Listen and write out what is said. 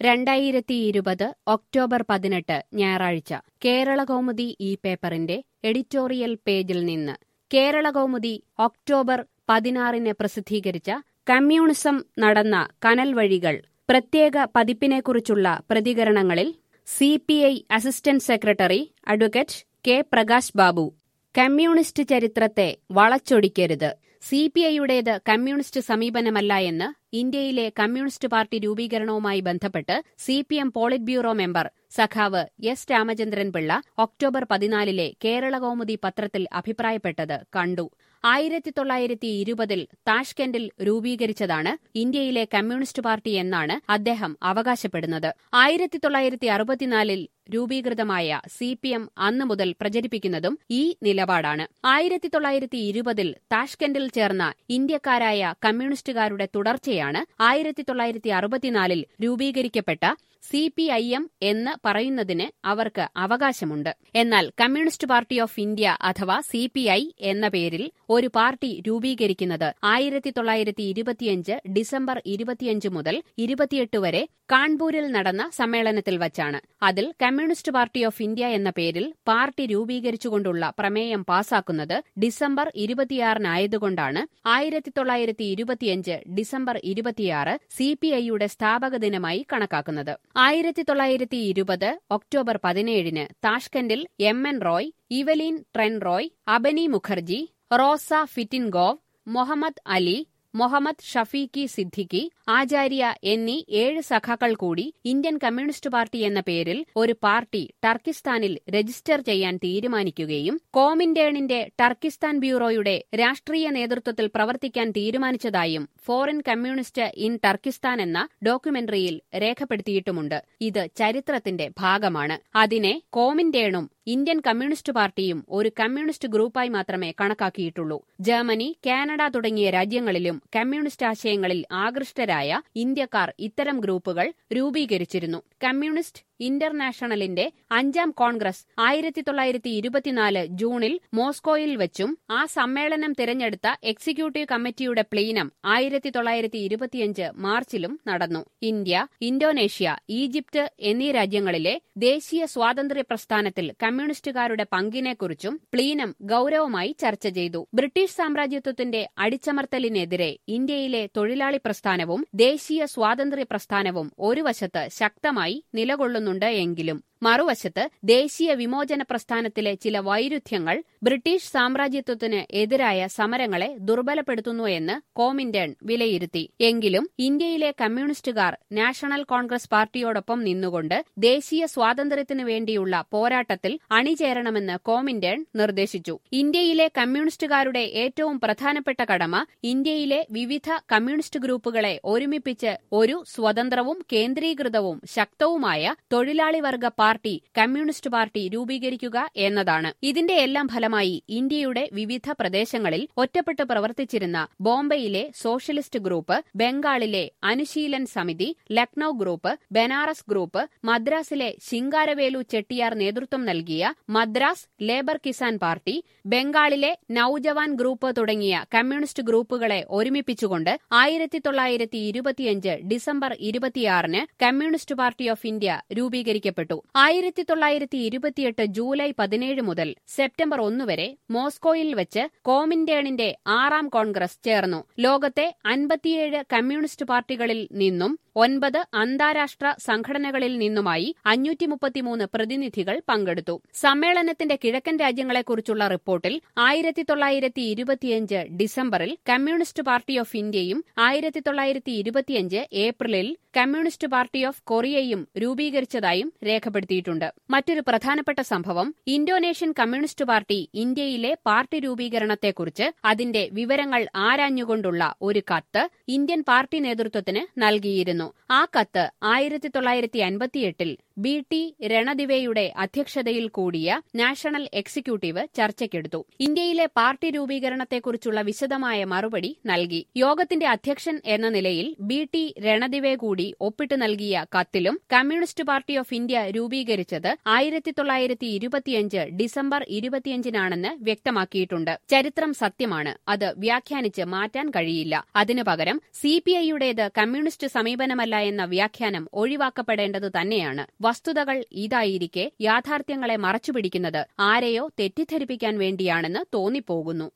രണ്ടായിരത്തി ഇരുപത് ഒക്ടോബർ പതിനെട്ട് ഞായറാഴ്ച കേരളകൗമുദി ഈ പേപ്പറിന്റെ എഡിറ്റോറിയൽ പേജിൽ നിന്ന് കേരളകൗമുദി ഒക്ടോബർ പതിനാറിന് പ്രസിദ്ധീകരിച്ച കമ്മ്യൂണിസം നടന്ന കനൽ വഴികൾ പ്രത്യേക പതിപ്പിനെക്കുറിച്ചുള്ള പ്രതികരണങ്ങളിൽ C P I assistant secretary advocate K Prakash Babu communist ചരിത്രത്തെ വളച്ചൊടിക്കരുത് സി പി ഐയുടേത് കമ്മ്യൂണിസ്റ്റ് സമീപനമല്ല എന്ന് ഇന്ത്യയിലെ കമ്മ്യൂണിസ്റ്റ് പാർട്ടി രൂപീകരണവുമായി ബന്ധപ്പെട്ട് C P M polit bureau member സഖാവ് എസ് രാമചന്ദ്രൻ പിള്ള ഒക്ടോബർ പതിനാലിലെ കേരളകൗമുദി പത്രത്തിൽ അഭിപ്രായപ്പെട്ടത് കണ്ടു ആയിരത്തി തൊള്ളായിരത്തി ഇരുപതിൽ താഷ്കെൻഡിൽ രൂപീകരിച്ചതാണ് ഇന്ത്യയിലെ കമ്മ്യൂണിസ്റ്റ് പാർട്ടി എന്നാണ് അദ്ദേഹം അവകാശപ്പെടുന്നത് ആയിരത്തി തൊള്ളായിരത്തി അറുപത്തിനാലിൽ രൂപീകൃതമായ സി പി എം അന്നു മുതൽ പ്രചരിപ്പിക്കുന്നതും ഈ നിലപാടാണ് ആയിരത്തി തൊള്ളായിരത്തി ഇരുപതിൽ താഷ്കെൻഡിൽ ചേർന്ന ഇന്ത്യക്കാരായ കമ്മ്യൂണിസ്റ്റുകാരുടെ തുടർച്ചയാണ് ആയിരത്തി തൊള്ളായിരത്തി അറുപത്തിനാലിൽ രൂപീകരിക്കപ്പെട്ട സി പി ഐ എം എന്ന് പറയുന്നതിന് അവർക്ക് അവകാശമുണ്ട് എന്നാൽ കമ്മ്യൂണിസ്റ്റ് പാർട്ടി ഓഫ് ഇന്ത്യ അഥവാ സി പി ഐ എന്ന പേരിൽ ഒരു പാർട്ടി രൂപീകരിക്കുന്നത് ആയിരത്തി തൊള്ളായിരത്തി ഇരുപത്തിയഞ്ച് ഡിസംബർ ഇരുപത്തിയഞ്ച് മുതൽ ഇരുപത്തിയെട്ട് വരെ കാൺപൂരിൽ നടന്ന സമ്മേളനത്തിൽ വച്ചാണ് അതിൽ കമ്മ്യൂണിസ്റ്റ് പാർട്ടി ഓഫ് ഇന്ത്യ എന്ന പേരിൽ പാർട്ടി രൂപീകരിച്ചുകൊണ്ടുള്ള പ്രമേയം പാസാക്കുന്നത് ഡിസംബർ ഇരുപത്തിയാറിനായതുകൊണ്ടാണ് ആയിരത്തി തൊള്ളായിരത്തി ഇരുപത്തിയഞ്ച് ഡിസംബർ ഇരുപത്തിയാറ് സി പി ഐയുടെ സ്ഥാപക ദിനമായി കണക്കാക്കുന്നത് ആയിരത്തി തൊള്ളായിരത്തി ഇരുപത് ഒക്ടോബർ പതിനേഴിന് താഷ്കന്റിൽ M N Roy Evelyn Trent Roy Abani Mukherjee Rosa Fitingof Muhammad Ali Muhammad Shafiq Siddiqui Acharya എന്നീ ഏഴ് സഖാക്കൾ കൂടി ഇന്ത്യൻ കമ്മ്യൂണിസ്റ്റ് പാർട്ടി എന്ന പേരിൽ ഒരു പാർട്ടി ടർക്കിസ്ഥാനിൽ രജിസ്റ്റർ ചെയ്യാൻ തീരുമാനിക്കുകയും കോമിന്റേണിന്റെ ടർക്കിസ്ഥാൻ ബ്യൂറോയുടെ രാഷ്ട്രീയ നേതൃത്വത്തിൽ പ്രവർത്തിക്കാൻ തീരുമാനിച്ചതായും ഫോറിൻ കമ്മ്യൂണിസ്റ്റ് ഇൻ ടർക്കിസ്ഥാൻ എന്ന ഡോക്യുമെന്ററിയിൽ രേഖപ്പെടുത്തിയിട്ടുമുണ്ട് ഇത് ചരിത്രത്തിന്റെ ഭാഗമാണ് അതിനെ കോമിന്റേണും ഇന്ത്യൻ കമ്മ്യൂണിസ്റ്റ് പാർട്ടിയും ഒരു കമ്മ്യൂണിസ്റ്റ് ഗ്രൂപ്പായി മാത്രമേ കണക്കാക്കിയിട്ടുള്ളൂ ജർമ്മനി കാനഡ തുടങ്ങിയ രാജ്യങ്ങളിലും കമ്മ്യൂണിസ്റ്റ് ആശയങ്ങളിൽ ആകൃഷ്ടരായ ഇന്ത്യക്കാർ ഇത്തരം ഗ്രൂപ്പുകൾ രൂപീകരിച്ചിരുന്നു കമ്മ്യൂണിസ്റ്റ് ഇന്റർനാഷണലിന്റെ അഞ്ചാം കോൺഗ്രസ് ആയിരത്തി തൊള്ളായിരത്തി ഇരുപത്തിനാല് ജൂണിൽ മോസ്കോയിൽ വെച്ചും ആ സമ്മേളനം തിരഞ്ഞെടുത്ത എക്സിക്യൂട്ടീവ് കമ്മിറ്റിയുടെ പ്ലീനം ആയിരത്തി തൊള്ളായിരത്തി ഇരുപത്തിയഞ്ച് മാർച്ചിലും നടന്നു ഇന്ത്യ ഇന്തോനേഷ്യ ഈജിപ്ത് എന്നീ രാജ്യങ്ങളിലെ ദേശീയ സ്വാതന്ത്ര്യ പ്രസ്ഥാനത്തിൽ കമ്മ്യൂണിസ്റ്റുകാരുടെ പങ്കിനെക്കുറിച്ചും പ്ലീനം ഗൌരവമായി ചർച്ച ചെയ്തു ബ്രിട്ടീഷ് സാമ്രാജ്യത്വത്തിന്റെ അടിച്ചമർത്തലിനെതിരെ ഇന്ത്യയിലെ തൊഴിലാളി പ്രസ്ഥാനവും ദേശീയ സ്വാതന്ത്ര്യ പ്രസ്ഥാനവും ഒരു വശത്ത് ശക്തമായി നിലകൊള്ളുന്നുണ്ട് എങ്കിലും മറുവശത്ത് ദേശീയ വിമോചന പ്രസ്ഥാനത്തിലെ ചില വൈരുദ്ധ്യങ്ങൾ ബ്രിട്ടീഷ് സാമ്രാജ്യത്വത്തിന് എതിരായ സമരങ്ങളെ ദുർബലപ്പെടുത്തുന്നു എന്ന് കോമിന്റേൺ വിലയിരുത്തി എങ്കിലും ഇന്ത്യയിലെ കമ്മ്യൂണിസ്റ്റുകാർ നാഷണൽ കോൺഗ്രസ് പാർട്ടിയോടൊപ്പം നിന്നുകൊണ്ട് ദേശീയ സ്വാതന്ത്ര്യത്തിനു വേണ്ടിയുള്ള പോരാട്ടത്തിൽ അണിചേരണമെന്ന് കോമിന്റേൺ നിർദ്ദേശിച്ചു ഇന്ത്യയിലെ കമ്മ്യൂണിസ്റ്റുകാരുടെ ഏറ്റവും പ്രധാനപ്പെട്ട കടമ ഇന്ത്യയിലെ വിവിധ കമ്മ്യൂണിസ്റ്റ് ഗ്രൂപ്പുകളെ ഒരുമിപ്പിച്ച് ഒരു സ്വതന്ത്രവും കേന്ദ്രീകൃതവും ശക്തവുമായ തൊഴിലാളി വർഗ പാർട്ടി കമ്മ്യൂണിസ്റ്റ് പാർട്ടി രൂപീകരിക്കുക എന്നതാണ് ഇതിന്റെ എല്ലാം ഫലമായി ഇന്ത്യയുടെ വിവിധ പ്രദേശങ്ങളിൽ ഒറ്റപ്പെട്ട് പ്രവർത്തിച്ചിരുന്ന ബോംബെയിലെ സോഷ്യലിസ്റ്റ് ഗ്രൂപ്പ് ബംഗാളിലെ അനുശീലൻ സമിതി ലക്നൌ ഗ്രൂപ്പ് ബനാറസ് ഗ്രൂപ്പ് മദ്രാസിലെ ശിങ്കാരവേലു ചെട്ടിയാർ നേതൃത്വം നൽകിയ മദ്രാസ് ലേബർ കിസാൻ പാർട്ടി ബംഗാളിലെ നൌജവാൻ ഗ്രൂപ്പ് തുടങ്ങിയ കമ്മ്യൂണിസ്റ്റ് ഗ്രൂപ്പുകളെ ഒരുമിപ്പിച്ചുകൊണ്ട് ആയിരത്തി തൊള്ളായിരത്തി ഇരുപത്തിയഞ്ച് ഡിസംബർ ഇരുപത്തിയാറിന് കമ്മ്യൂണിസ്റ്റ് പാർട്ടി ഓഫ് ഇന്ത്യ രൂപീകരിക്കപ്പെട്ടു ആയിരത്തി തൊള്ളായിരത്തി ഇരുപത്തിയെട്ട് ജൂലൈ പതിനേഴ് മുതൽ സെപ്റ്റംബർ ഒന്ന് വരെ മോസ്കോയിൽ വെച്ച് കോമിന്റേണിന്റെ ആറാം കോൺഗ്രസ് ചേർന്നു ലോകത്തെ അൻപത്തിയേഴ് കമ്മ്യൂണിസ്റ്റ് പാർട്ടികളിൽ നിന്നും ഒൻപത് അന്താരാഷ്ട്ര സംഘടനകളിൽ നിന്നുമായി അഞ്ഞൂറ്റി മുപ്പത്തിമൂന്ന് പ്രതിനിധികൾ പങ്കെടുത്തു സമ്മേളനത്തിന്റെ കിഴക്കൻ രാജ്യങ്ങളെക്കുറിച്ചുള്ള റിപ്പോർട്ടിൽ ആയിരത്തി തൊള്ളായിരത്തി ഇരുപത്തിയഞ്ച് ഡിസംബറിൽ കമ്മ്യൂണിസ്റ്റ് പാർട്ടി ഓഫ് ഇന്ത്യയും ആയിരത്തി തൊള്ളായിരത്തി ഇരുപത്തിയഞ്ച് ഏപ്രിലിൽ കമ്മ്യൂണിസ്റ്റ് പാർട്ടി ഓഫ് കൊറിയയും രൂപീകരിച്ചതായും രേഖപ്പെടുത്തിയിട്ടുണ്ട് മറ്റൊരു പ്രധാനപ്പെട്ട സംഭവം ഇന്തോനേഷ്യൻ കമ്മ്യൂണിസ്റ്റ് പാർട്ടി ഇന്ത്യയിലെ പാർട്ടി രൂപീകരണത്തെക്കുറിച്ച് അതിന്റെ വിവരങ്ങൾ ആരാഞ്ഞുകൊണ്ടുള്ള ഒരു കത്ത് ഇന്ത്യൻ പാർട്ടി നേതൃത്വത്തിന് നൽകിയിരുന്നു ആ കത്ത് ആയിരത്തി തൊള്ളായിരത്തി അൻപത്തിയെട്ടിൽ ബി ടി രണദിവയുടെ അധ്യക്ഷതയിൽ കൂടിയ നാഷണൽ എക്സിക്യൂട്ടീവ് ചർച്ചയ്ക്കെടുത്തു ഇന്ത്യയിലെ പാർട്ടി രൂപീകരണത്തെക്കുറിച്ചുള്ള വിശദമായ മറുപടി നൽകി യോഗത്തിന്റെ അധ്യക്ഷൻ എന്ന നിലയിൽ ബി ടി രണദിവെ കൂടി ഒപ്പിട്ട് നൽകിയ കത്തിലും കമ്മ്യൂണിസ്റ്റ് പാർട്ടി ഓഫ് ഇന്ത്യ രൂപീകരിച്ചത് ആയിരത്തി തൊള്ളായിരത്തി ഇരുപത്തിയഞ്ച് ഡിസംബർ ഇരുപത്തിയഞ്ചിനാണെന്ന് വ്യക്തമാക്കിയിട്ടുണ്ട് ചരിത്രം സത്യമാണ് അത് വ്യാഖ്യാനിച്ച് മാറ്റാൻ കഴിയില്ല അതിനു പകരം സി പി ഐയുടേത് കമ്മ്യൂണിസ്റ്റ് സമീപനം സമാധാനമല്ല എന്ന വ്യാഖ്യാനം ഒഴിവാക്കപ്പെടേണ്ടത് തന്നെയാണ് വസ്തുതകൾ ഇതായിരിക്കെ യാഥാർത്ഥ്യങ്ങളെ മറച്ചുപിടിക്കുന്നത് ആരെയോ തെറ്റിദ്ധരിപ്പിക്കാൻ വേണ്ടിയാണെന്ന് തോന്നിപ്പോകുന്നു